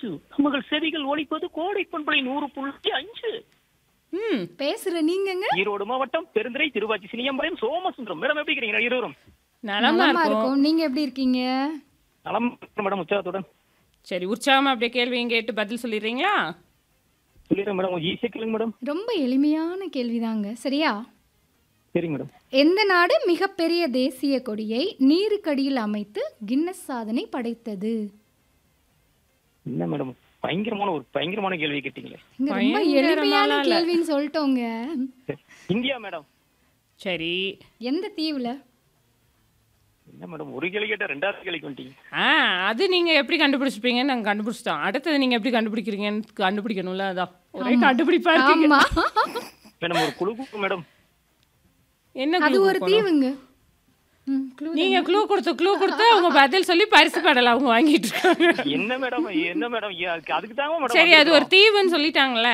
அஞ்சு நமகள் செவிகள் ஒலிப்பது கோடை பண்பலை நூறு புள்ளி அஞ்சு ம் பேசுற நீங்கங்க ஈரோடு மாவட்டம் பெருந்துறை திருவாச்சி சினியம்பாளையம் சோமசுந்தரம் மேடம் எப்படி இருக்கிறீங்க இருவரும் நலமா நலமா இருக்கும் இருக்கும் நீங்க எப்படி இருக்கீங்க நலம் மேடம் உற்சாகத்துடன் சரி உற்சாகமா அப்படியே கேள்வியும் கேட்டு பதில் சொல்லிடுறீங்களா சொல்லிடுறேன் மேடம் ஈஸியா கேளுங்க மேடம் ரொம்ப எளிமையான கேள்விதாங்க சரியா சரிங்க மேடம் எந்த நாடு மிகப்பெரிய தேசிய கொடியை நீருக்கடியில் அமைத்து கின்னஸ் சாதனை படைத்தது என்ன மேடம் பயங்கரமான ஒரு பயங்கரமான கேள்வி கேட்டீங்களே இங்க ரொம்ப பயங்கரமாலாம் எளிமையான இல்ல. கேள்வின்னு சொல்லிட்டோங்க சரி. இந்தியா மேடம் சரி எந்த தீவுல என்ன மேடம் ஒரு கேள்வி கேட்ட ரெண்டாவது கேள்விக்கு வந்துட்டீங்க ஆ அது நீங்க எப்படி கண்டுபிடிச்சிப்பீங்கன்னு நாங்க கண்டுபிடிச்சிட்டோம் அடுத்தது நீங்க எப்படி கண்டுபிடிக்கிறீங்கன்னு கண்டுபிடிக்கணும்ல அதான் ஒரே கண்டுபிடிப்பா இருக்கீங்க ஆமா மேடம் ஒரு குழு குழு மேடம் என்ன அது clue ஒரு கொடுக்கணும்? தீவுங்க ம், clue நீங்க க்ளூ கொடுத்து க்ளூ கொடுத்து அவங்க பதில் சொல்லி பரிசு பாடல அவங்க வாங்கிட்டு இருக்காங்க என்ன மேடம் என்ன மேடம் ஏ, அதுக்கு அதுக்கு தாங்க மேடம் சரி அது ஒரு தீவுன்னு சொல்லிட்டாங்கல்ல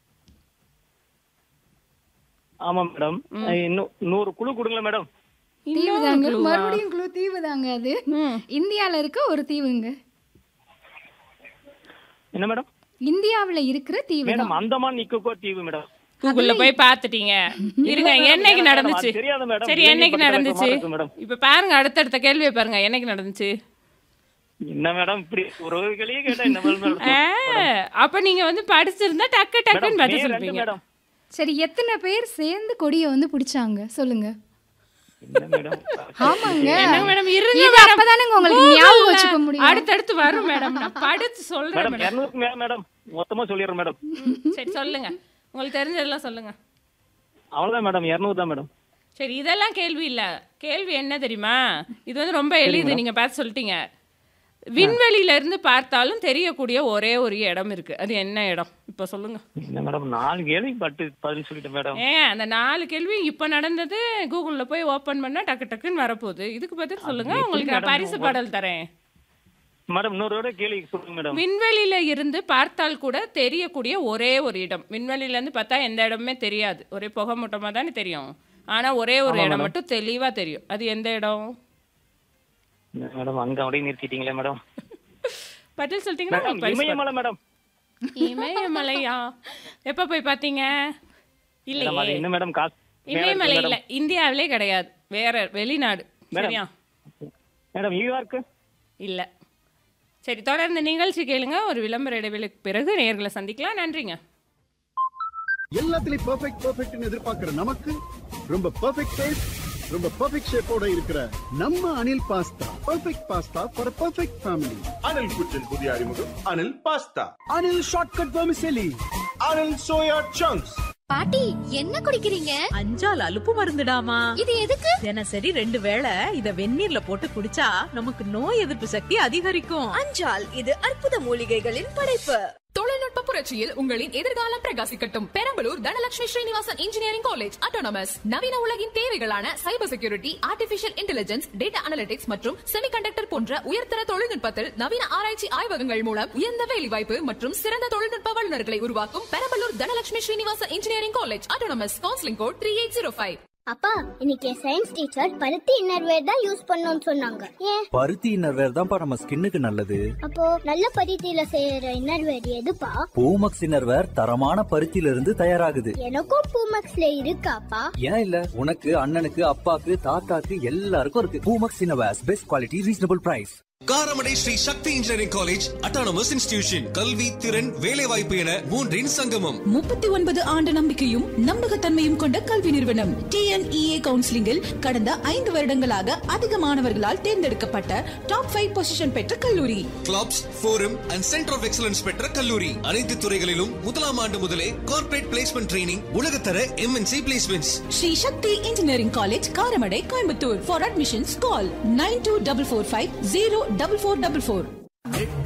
ஆமா மேடம் இன்னும் நூறு குழு கொடுங்களேன் மேடம் தீவு இன்னொரு தாங்க clue-வா? மறுபடியும் குழு தீவு தாங்க அது ம். இந்தியால இருக்க ஒரு தீவுங்க என்ன மேடம் இந்தியாவுல இருக்கிற தீவு மேடம் அந்தமான் நிக்கோகோ தீவு மேடம் கூகுள்ல போய் பாத்துட்டீங்க இருங்க என்னைக்கு மேடம், நடந்துச்சு அது தெரியாத மேடம். சரி இலங்கை என்னைக்கு பக்கத்துல நடந்துச்சு இருக்கிற மாதிரி இருக்கு மேடம். இப்ப பாருங்க அடுத்தடுத்த கேள்வியை பாருங்க என்னைக்கு நடந்துச்சு என்ன மேடம் இப்படி ஒரு கேள்வியே கேட்டா என்ன மேடம் ஆ, அப்ப நீங்க வந்து படிச்சிருந்தா டக்கு டக்குன்னு பதில் மே ரெண்டு சொல்லுவீங்க மேடம் சரி எத்தனை பேர் சேர்ந்து கொடியை வந்து பிடிச்சாங்க சொல்லுங்க என்ன மேடம் ஆமாங்க என்னங்க மேடம் இருங்க இது மேடம் அப்பதானங்க உங்களுக்கு Google-ல ஞாபகம் வச்சுக்க முடியும். அடுத்தடுத்து வரும் மேடம் நான் படிச்சு சொல்றேன் மேடம் மேடம் இருநூறுக்கு மேல மேடம் மொத்தமா சொல்லிடுறேன் மேடம் சரி சொல்லுங்க உங்களுக்கு தெரிஞ்சதெல்லாம் சொல்லுங்க அவ்வளவுதான் மேடம் இருநூறு தான் மேடம் சரி இதெல்லாம் கேள்வி இல்ல கேள்வி என்ன தெரியுமா இது வந்து ரொம்ப எளிது நீங்க பார்த்து சொல்லிட்டீங்க விண்வெளியில இருந்து பார்த்தாலும் தெரியக்கூடிய ஒரே ஒரு இடம் இருக்கு அது என்ன இடம் இப்ப சொல்லுங்க என்ன மேடம் நாலு கேள்வி பட்டு பதில் சொல்லிட்டேன் மேடம் ஏன் அந்த நாலு கேள்வி இப்ப நடந்தது கூகுள்ல போய் ஓபன் பண்ணா டக்கு டக்குன்னு வரப்போகுது இதுக்கு பதில் சொல்லுங்க எப்படி உங்களுக்கு நான் madam பரிசு பாடல் தரேன் மேடம் இன்னொரு கேள்வி சொல்லுங்க மேடம் விண்வெளியில இருந்து பார்த்தால் கூட தெரியக்கூடிய ஒரே ஒரு இடம் விண்வெளியில இருந்து பார்த்தா எந்த இடமுமே தெரியாது ஒரே புகை மூட்டமா தானே தெரியும் ஆனா ஒரே ஒரு இடம் மட்டும் தெளிவா தெரியும் அது எந்த இடம் என்ன மேடம் அங்க அப்படியே நிறுத்திட்டீங்களே மேடம் பதில் சொல்லிட்டீங்கன்னா மேடம் உங்களுக்கு பரிசு இமயமலை மேடம் பாடல். இமயமலையா எப்ப போய் பாத்தீங்க மேடம் அது இல்லையே என்ன மேடம் காசு மேல இருக்கு இமயமலை மேடம். இல்ல இந்தியாவிலே கிடையாது வேற வெளிநாடு சரியா மேடம் நியூயார்க்கு இல்ல சரி தொடர்ந்து நிகழ்ச்சி கேளுங்க ஒரு விளம்பர இடைவெளிக்கு பிறகு நேர்களை சந்திக்கலாம் நன்றிங்க எல்லாத்துலயும் பெர்ஃபெக்ட் பெர்ஃபெக்ட்னு எதிர்பார்க்கிற நமக்கு ரொம்ப பெர்ஃபெக்ட் டேஸ்ட் ரொம்ப பெர்ஃபெக்ட் ஷேப்போட இருக்கிற நம்ம Anil pasta perfect pasta for perfect family Anil kitchen புதிய அறிமுகம் Anil pasta Anil shortcut vermicelli Anil soya chunks பாட்டி என்ன குடிக்கிறீங்க அஞ்சால் அலுப்பு மருந்துடாமா இது எதுக்கு தினசரி ரெண்டு வேளை இத வெந்நீர்ல போட்டு குடிச்சா நமக்கு நோய் எதிர்ப்பு சக்தி அதிகரிக்கும் அஞ்சால் இது அற்புத மூலிகைகளின் படைப்பு தொழில்நுட்ப புரட்சியில் உங்களின் எதிர்காலம் பிரகாசிக்கட்டும் Perambalur Dhanalakshmi Srinivasan engineering college autonomous நவீன உலகின் தேவைகளான cyber security artificial intelligence data analytics மற்றும் செமிகண்டக்டர் போன்ற உயர்தர தொழில்நுட்பத்தில் நவீன ஆராய்ச்சி ஆய்வகங்கள் மூலம் உயர்ந்த வேலைவாய்ப்பு மற்றும் சிறந்த தொழில்நுட்ப வல்லுநர்களை உருவாக்கும் Perambalur Dhanalakshmi Srinivasan engineering college autonomous counselling code three eight zero five அப்பா இன்னைக்கு சயின்ஸ் டீச்சர் பருத்தி இன்னர்வேர் தான் யூஸ் பண்ணணும்னு சொன்னாங்க ஏன் பருத்தி இன்னர்வேர் தான்ப்பா நம்ம ஸ்கின்னுக்கு நல்லது அப்போ நல்ல பருத்தியில செய்யற இன்னர்வேர் எதுப்பா பூமக்ஸ் இன்னர்வேர் தரமான பருத்தியில இருந்து தயாராகுது எனக்கும் பூமக்ஸ்ல இருக்காப்பா ஏன் இல்ல உனக்கு அண்ணனுக்கு அப்பாக்கு தாத்தாக்கு எல்லாருக்கும் இருக்கு Poomex innerwears best quality reasonable price Karamadai Sri Sakthi engineering college autonomous institution கல்வி திறன் வேலைவாய்ப்பு என மூன்றின் சங்கமம் முப்பத்தி ஒன்பது ஆண்டு நம்பிக்கையும் நம்பகத்தன்மையும் கொண்ட கல்வி நிறுவனம் டிஎன்இஏ கவுன்சிலிங்கில் கடந்த ஐந்து வருடங்களாக அதிக மாணவர்களால் தேர்ந்தெடுக்கப்பட்ட டாப் ஃபைவ் பொசிஷன் பெற்ற கல்லூரி clubs forum and centre of excellence பெற்ற கல்லூரி அனைத்து துறைகளிலும் முதலாம் ஆண்டு முதலே கார்ப்பரேட் பிளேஸ்மெண்ட் ட்ரைனிங் உலகத்தர MNC placements Sri Sakthi engineering college Karamadai Coimbatore for admissions call nine two double four five zero double four double four